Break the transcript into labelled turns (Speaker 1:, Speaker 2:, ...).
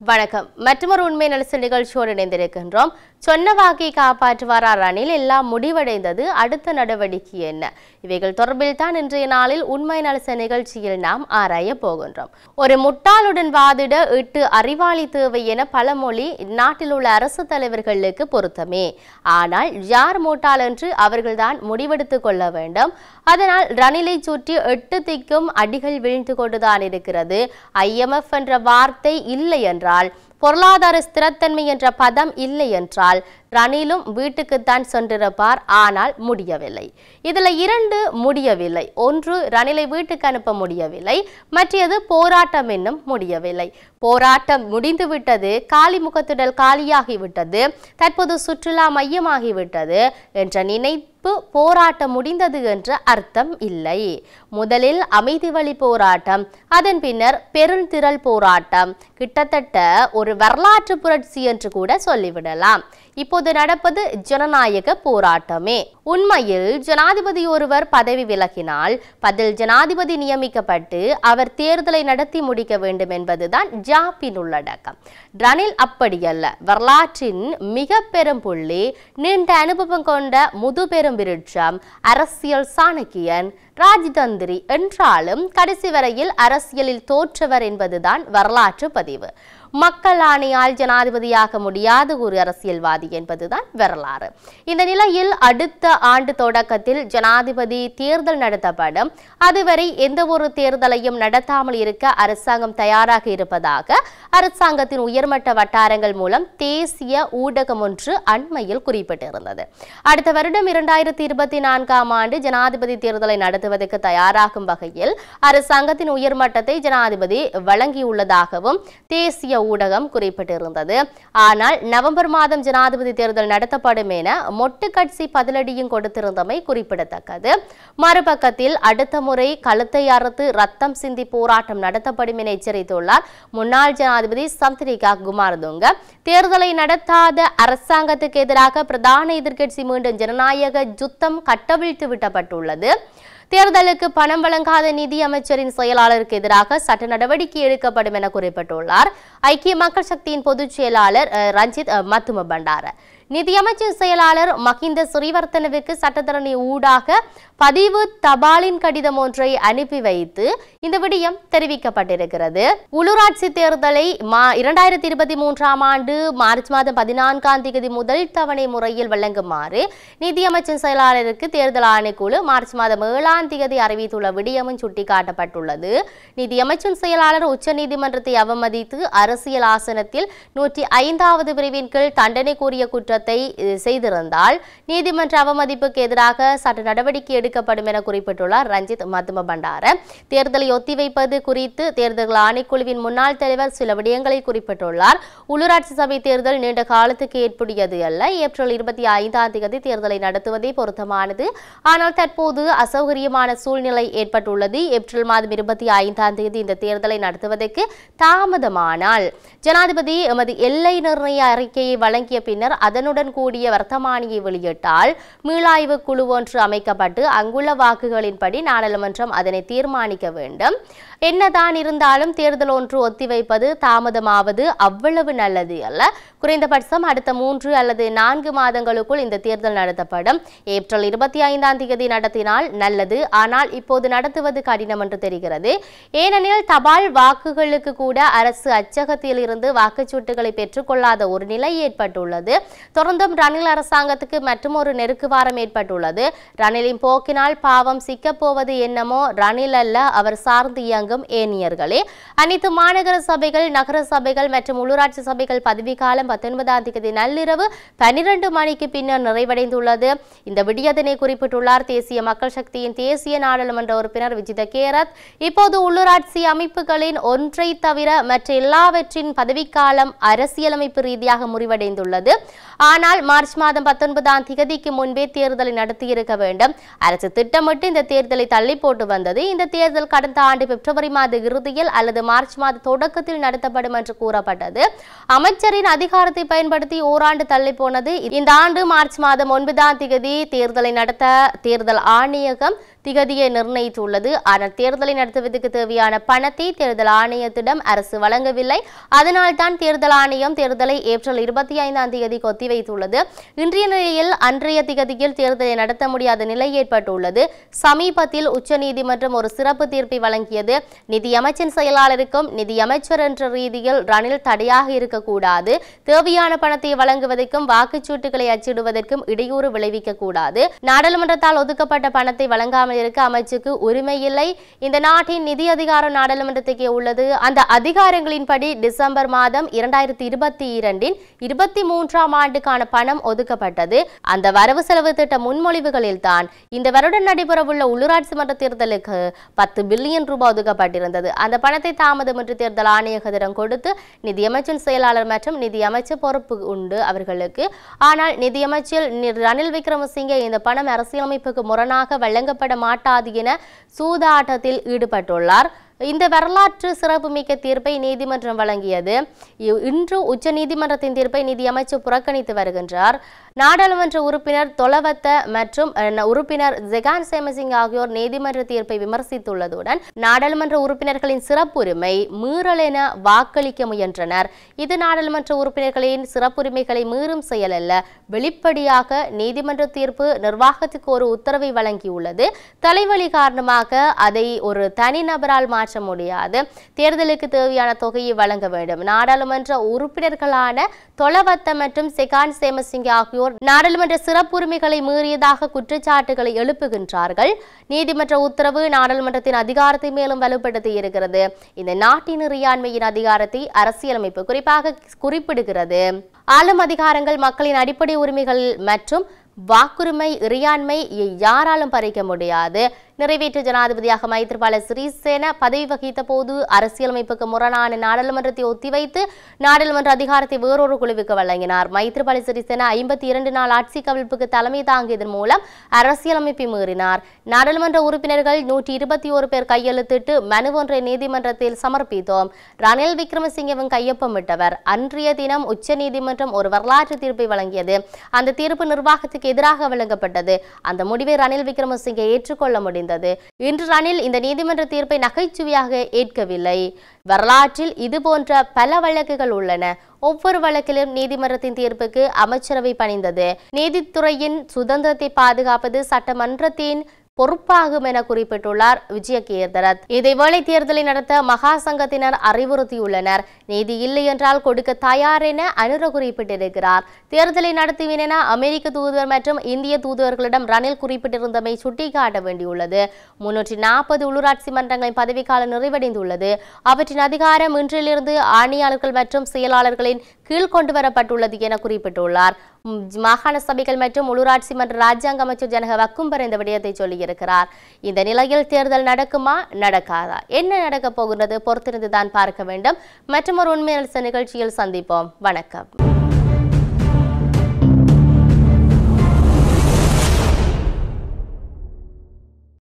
Speaker 1: வணக்கம் மற்றொரு உண்மை நலச நிகழ்ச்சியோடு இணைந்திருக்கின்றோம் சொன்ன வாக்கை காப்பாற்றுவாரா ரணில் எல்லாம் முடிவடைந்தது அடுத்த நடவடிக்கை என்ன இவைகள் தொடர்பில் தான் இன்றைய நாளில் உண்மை நலச நிகழ்ச்சியில் நாம் ஆராய போகின்றோம் ஒரு முட்டாளுடன் வாதிட எட்டு அறிவாளி தேவை என பழமொழி நாட்டில் உள்ள அரசு தலைவர்களுக்கு பொருத்தமே ஆனால் யார் முட்டாள் என்று அவர்கள்தான் முடிவெடுத்துக் கொள்ள வேண்டும் அதனால் ரணிலை சுற்றி எட்டு திக்கும் அடிகள் வீழ்ந்து கொண்டுதான் இருக்கிறது ஐஎம்எஃப் என்ற வார்த்தை இல்லை என்றால் பொருளாதார ஸ்திரத்தன்மை என்ற பதம் இல்லை என்றால் ரணிலும் வீட்டுக்குத்தான் சென்றிருப்பார் ஆனால் முடியவில்லை இதுல இரண்டு முடியவில்லை ஒன்று ரணிலை வீட்டுக்கு அனுப்ப முடியவில்லை மற்றது போராட்டம் இன்னும் முடியவில்லை போராட்டம் முடிந்துவிட்டது காலி முகத்திடல் காலியாகிவிட்டது தற்போது சுற்றுலா மையமாகிவிட்டது என்ற நினைப்பு போராட்டம் முடிந்தது என்ற அர்த்தம் இல்லை முதலில் அமைதி வழி போராட்டம் அதன் பின்னர் பெருந்திரள் போராட்டம் கிட்டத்தட்ட ஒரு வரலாற்று புரட்சி என்று கூட சொல்லிவிடலாம் இப்போது நடப்பது ஜனநாயக போராட்டமே உண்மையில் ஜனாதிபதி ஒருவர் பதவி விலகினால் பதில் ஜனாதிபதி நியமிக்கப்பட்டு அவர் தேர்தலை நடத்தி முடிக்க வேண்டும் என்பதுதான் ஜாப்பின் உள்ளடக்கம் ரணில் அப்படியல்ல வரலாற்றின் மிக பெரும் புள்ளி நீண்ட அனுபவம் கொண்ட முதுபெரும் விருட்சம் அரசியல் சாணக்கியன் ராஜதந்திரி என்றாலும் கடைசி வரையில் அரசியலில் தோற்றவர் என்பதுதான் வரலாற்று பதிவு மக்கள் ஆணையால் ஜனாதிபதியாக முடியாத ஒரு அரசியல்வாதி என்பதுதான் வரலாறு இந்த நிலையில் அடுத்த ஆண்டு தொடக்கத்தில் ஜனாதிபதி தேர்தல் நடத்தப்படும் அதுவரை எந்த ஒரு தேர்தலையும் நடத்தாமல் இருக்க அரசாங்கம் தயாராக இருப்பதாக அரசாங்கத்தின் உயர்மட்ட வட்டாரங்கள் மூலம் தேசிய ஊடகம் ஒன்று அண்மையில் குறிப்பிட்டிருந்தது அடுத்த வருடம் இரண்டாயிரத்தி இருபத்தி நான்காம் ஆண்டு ஜனாதிபதி தேர்தலை நடத்துவதற்கு தயாராகும் வகையில் அரசாங்கத்தின் உயர்மட்டத்தை ஜனாதிபதி வழங்கியுள்ளதாகவும் தேசிய ஊடகம் குறிப்பிட்டிருந்தது ஆனால் நவம்பர் மாதம் ஜனாதிபதி தேர்தல் நடத்தப்படும் என மொட்டு கட்சி பதிலடியும் கொடுத்திருந்தமை குறிப்பிடத்தக்கது மறுபக்கத்தில் அடுத்த முறை கழுத்தை அறுத்து ரத்தம் சிந்தி போராட்டம் நடத்தப்படும் என எச்சரித்துள்ளார் முன்னாள் ஜனாதிபதி சந்திரிகா குமாரதுங்க தேர்தலை நடத்தாத அரசாங்கத்துக்கு எதிராக பிரதான எதிர்க்கட்சி மீண்டும் ஜனநாயக யுத்தம் கட்டவிழ்த்து விட்டப்பட்டுள்ளது தேர்தலுக்கு பணம் வழங்காத நிதி அமைச்சரின் செயலாளருக்கு எதிராக சட்ட நடவடிக்கை எடுக்கப்படும் என குறிப்பிட்டுள்ளார் ஐக்கிய மக்கள் சக்தியின் பொதுச் செயலாளர் அஹ், ரஞ்சித் அஹ், மத்தும பண்டார நிதியமைச்சர் செயலாளர் மஹிந்த ஸ்ரீவர்த்தனவுக்கு சட்டத்தரணி ஊடாக பதிவு தபாலின் கடிதம் ஒன்றை அனுப்பி வைத்து இந்த விடயம் தெரிவிக்கப்பட்டிருக்கிறது உள்ளூராட்சி தேர்தலை மா இரண்டாயிரத்தி இருபத்தி மூன்றாம் ஆண்டு மார்ச் மாதம் பதினான்காம் தேதி முதல் தவணை முறையில் வழங்குமாறு நிதியமைச்சர் செயலாளருக்கு தேர்தல் ஆணைக்குழு மார்ச் மாதம் ஏழாம் தேதி அறிவித்துள்ள விடயமும் சுட்டிக்காட்டப்பட்டுள்ளது நிதியமைச்சர் செயலாளர் உச்சநீதிமன்றத்தை அவமதித்து அரசியல் ஆசனத்தில் நூற்றி ஐந்தாவது பிரிவின் கீழ் தண்டனை கூறிய குற்றத்தை அஹ், செய்திருந்தால் நீதிமன்ற அவமதிப்புக்கு எதிராக சட்ட நடவடிக்கை எடுக்கப்படும் என குறிப்பிட்டுள்ளார் ரஞ்சித் மத்தும பண்டார தேர்தலை ஒத்திவைப்பது குறித்து தேர்தல் ஆணைக்குழுவின் முன்னாள் தலைவர் சில விடயங்களை குறிப்பிட்டுள்ளார் உள்ளூராட்சி சபை தேர்தல் நீண்ட காலத்துக்கு ஏற்புடையது அல்ல ஏப்ரல் இருபத்தி ஐந்தாம் தேதி தேர்தலை நடத்துவதே பொருத்தமானது ஆனால் தற்போது அசௌகரியமான சூழ்நிலை ஏற்பட்டுள்ளது ஏப்ரல் மாதம் இருபத்தி ஐந்தாம் தேதி இந்த தேர்தலை நடத்துவதற்கு தாமதமானால் ஜனாதிபதி எமது எல்லை நிர்ணய அறிக்கையை வழங்கிய பின்னர் அதனுடன் கூடிய வர்த்தமானியை வெளியிட்டால் மீளாய்வு குழு ஒன்று அமைக்கப்பட்டு அங்குள்ள வாக்குகளின்படி நாடாளுமன்றம் அதனை தீர்மானிக்க வேண்டும் என்னதான் இருந்தாலும் தேர்தல் ஒன்று ஒத்திவைப்பது தாமதமாவது அவ்வளவு நல்லது அல்ல குறைந்தபட்சம் அடுத்த மூன்று அல்லது நான்கு மாதங்களுக்குள் இந்த தேர்தல் நடத்தப்படும் ஏப்ரல் இருபத்தி ஐந்தாம் தேதி நடத்தினால் நல்லது ஆனால் இப்போது நடத்துவது கடினம் என்று தெரிகிறது ஏனெனில் தபால் வாக்குகளுக்கு கூட அரசு அச்சகத்தில் இருந்து வாக்குச்சீட்டுகளை பெற்றுக்கொள்ளாத ஒரு நிலை ஏற்பட்டுள்ளது தொடர்ந்தும் ரணில் அரசாங்கத்துக்கு மற்றும் ஒரு நெருக்குவாரம் ஏற்பட்டுள்ளது ரணிலின் போக்கினால் பாவம் சிக்கப் போவது என்னமோ ரணில் அல்ல அவர் சார்ந்து இயங்கும் ஏனியர்களே அனைத்து மாநகர சபைகள் நகர சபைகள் மற்றும் உள்ளூராட்சி சபைகள் பதவிக்காலம் பத்தொன்பதாம் தேதி நள்ளிரவு பனிரெண்டு மணிக்கு பின்னர் நிறைவடைந்துள்ளது இந்த விடியதனை குறிப்பிட்டுள்ளார் தேசிய மக்கள் சக்தியின் தேசிய நாடாளுமன்ற உறுப்பினர் விஜித கேரத் இப்போது உள்ளூராட்சி அமைப்புகளின் ஒன்றை தவிர மற்ற எல்லாவற்றின் பதவிக்காலம் அரசியலமைப்பு ரீதியாக முறிவடைந்துள்ளது ஆனால் மார்ச் மாதம் பத்தொன்பதாம் திகதிக்கு முன்பே தேர்தலை நடத்தியிருக்க வேண்டும் அரசு திட்டமிட்டு இந்த தேர்தலை தள்ளி போட்டு வந்தது இந்த தேர்தல் கடந்த ஆண்டு பிப்ரவரி மாத இறுதியில் அல்லது மார்ச் மாத தொடக்கத்தில் நடத்தப்படும் என்று கூறப்பட்டது அமைச்சரின் அதிகாரத்தை பயன்படுத்தி ஓராண்டு தள்ளி போனது இந்த ஆண்டு மார்ச் மாதம் ஒன்பதாம் திகதி தேர்தலை நடத்த தேர்தல் ஆணையகம் திகதியை நிர்ணயித்துள்ளது ஆனால் தேர்தலை நடத்துவதற்கு தேவையான பணத்தை தேர்தல் ஆணையத்திடம் அரசு வழங்கவில்லை அதனால்தான் தேர்தல் ஆணையம் தேர்தலை ஏப்ரல் இருபத்தி ஐந்தாம் தேதிக்கு ஒத்திவைத்துள்ளது இன்றைய நிலையில் அன்றைய திகதியில் தேர்தலை நடத்த முடியாத நிலை ஏற்பட்டுள்ளது சமீபத்தில் உச்சநீதிமன்றம் ஒரு சிறப்பு தீர்ப்பை வழங்கியது நிதியமைச்சின் செயலாளருக்கும் நிதியமைச்சர் என்ற ரீதியில் ரணில் தடையாக இருக்கக்கூடாது தேவையான பணத்தை வழங்குவதற்கும் வாக்குச்சீட்டுகளை அச்சிடுவதற்கும் இடையூறு விளைவிக்க கூடாது நாடாளுமன்றத்தால் ஒதுக்கப்பட்ட பணத்தை வழங்காமல் இருக்க அமைச்சுக்கு உரிமை இல்லை இந்த நாட்டின் நிதி அதிகாரம் நாடாளுமன்றத்துக்கே உள்ளது அந்த அதிகாரங்களின்படி டிசம்பர் மாதம் இரண்டாயிரத்தி இருபத்தி இரண்டின் இருபத்தி மூன்றாம் ஆண்டுக்கான பணம் ஒதுக்கப்பட்டது அந்த வரவு செலவு திட்ட முன்மொழிவுகளில் தான் இந்த வருடம் நடைபெறவுள்ள உள்ளூராட்சி மன்ற தேர்தலுக்கு பத்து பில்லியன் ரூபாய் ஒதுக்கப்பட்டிருந்தது அந்த பணத்தை தாமதமின்றி தேர்தல் ஆணையகத்திடம் கொடுத்து நிதியமைச்சின் செயலாளர் மற்றும் நிதியமைச்சர் பொறுப்பு உண்டு அவர்களுக்கு ஆனால் நிதியமைச்சர் நி- ரணில் விக்ரமசிங்கே இந்த பணம் அரசியலமைப்புக்கு முரணாக வழங்கப்பட மாட்டாது என சூதாட்டத்தில் ஈடுபட்டுள்ளார் இந்த வரலாற்று சிறப்புமிக்க தீர்ப்பை நீதிமன்றம் வழங்கியது இ- இன்று உச்ச நீதிமன்றத்தின் தீர்ப்பை நிதியமைச்சர் புறக்கணித்து வருகின்றார் நாடாளுமன்ற உறுப்பினர் தொலவத்த மற்றும் அஹ், உறுப்பினர் ஜெகான் சேமசிங் ஆகியோர் நீதிமன்ற தீர்ப்பை விமர்சித்துள்ளதுடன் நாடாளுமன்ற உறுப்பினர்களின் சிறப்புரிமை மீறல் என வாக்களிக்க முயன்றனர் இது நாடாளுமன்ற உறுப்பினர்களின் சிறப்புரிமைகளை மீறும் செயல் அல்ல வெளிப்படையாக நீதிமன்ற தீர்ப்பு நிர்வாகத்துக்கு ஒரு உத்தரவை வழங்கியுள்ளது தலைவலி காரணமாக அதை ஒரு தனிநபரால் மாற்ற முடியாது தேர்தலுக்கு தேவையான தொகையை வழங்க வேண்டும் நாடாளுமன்ற உறுப்பினர்களான தொலவத்த மற்றும் செகான் சேமசிங்க ஆகியோர் நாடாளுமன்ற சிறப்புரிமைகளை மீறியதாக குற்றச்சாட்டுகளை எழுப்புகின்றார்கள் நீதிமன்ற உத்தரவு நாடாளுமன்றத்தின் அதிகாரத்தை மேலும் வலுப்படுத்தி இருக்கிறது இந்த நாட்டின் இறையாண்மையின் அதிகாரத்தை அரசியலமைப்பு குறிப்பாக குறிப்பிடுகிறது ஆளும் அதிகாரங்கள் மக்களின் அடிப்படை உரிமைகள் மற்றும் வாக்குரிமை இறையாண்மை யாராலும் பறிக்க முடியாது நிறைவேற்று ஜனாதிபதியாக மைத்ரிபால சிறிசேன பதவி வகித்த போது அரசியலமைப்புக்கு முரணான நாடாளுமன்றத்தை ஒத்திவைத்து நாடாளுமன்ற அதிகாரத்தை வேறொரு குழுவுக்கு வழங்கினார் மைத்ரிபால சிறிசேன ஐம்பத்தி இரண்டு நாள் ஆட்சி கவிழ்ப்புக்கு தலைமை தாங்கியதன் மூலம் அரசியலமைப்பை மீறினார் நாடாளுமன்ற உறுப்பினர்கள் நூற்றி இருபத்தி ஒரு பேர் கையெழுத்திட்டு மனு ஒன்றை நீதிமன்றத்தில் சமர்ப்பித்தோம் ரணில் விக்ரமசிங்கவும் கையொப்பமிட்டவர் அன்றைய தினம் உச்ச நீதிமன்றம் ஒரு வரலாற்று தீர்ப்பை வழங்கியது அந்த தீர்ப்பு நிர்வாகத்துக்கு எதிராக வழங்கப்பட்டது அந்த முடிவை ரணில் விக்ரமசிங்கே ஏற்றுக்கொள்ள முடிந்தது இன்று ரணில் இந்த நீதிமன்ற தீர்ப்பை நகைச்சுவையாக ஏற்கவில்லை வரலாற்றில் இது போன்ற பல வழக்குகள் உள்ளன ஒவ்வொரு வழக்கிலும் நீதிமன்றத்தின் தீர்ப்புக்கு அமைச்சரவை பணிந்தது நீதித்துறையின் சுதந்திரத்தை பாதுகாப்பது சட்டமன்றத்தின் பொறுப்பாகும் என குறிப்பிட்டுள்ளார் விஜயகேதரத் இதேவேளை தேர்தலை நடத்த மகா சங்கத்தினர் அறிவுறுத்தியுள்ளனர் நீதி இல்லை என்றால் கொடுக்க தயார் என அனுர குறிப்பிட்டிருக்கிறார் தேர்தலை நடத்துவேன் என அமெரிக்க தூதுவர் மற்றும் இந்திய தூதுவர்களிடம் ரணில் குறிப்பிட்டிருந்தமை சுட்டிக்காட்ட வேண்டியுள்ளது முன்னூற்றி நாற்பது உள்ளூராட்சி மன்றங்களின் பதவிக்காலம் நிறைவடைந்துள்ளது அவற்றின் அதிகாரம் இன்றிலிருந்து ஆணையாளர்கள் மற்றும் செயலாளர்களின் கீழ் கொண்டு வரப்பட்டுள்ளது என குறிப்பிட்டுள்ளார் ம், மாகாண சபைகள் மற்றும் உள்ளூராட்சி மன்ற ராஜாங்க அமைச்சர் ஜனக வக்கும்பர் இந்த விடயத்தை சொல்லியிருக்கிறார் இந்த நிலையில் தேர்தல் நடக்குமா நடக்காதா என்ன நடக்கப் போகின்றது பொறுத்திருந்து தான் பார்க்க வேண்டும் மற்றும் ஒரு உண்மை நிகழ்ச்சியில் சந்திப்போம் வணக்கம்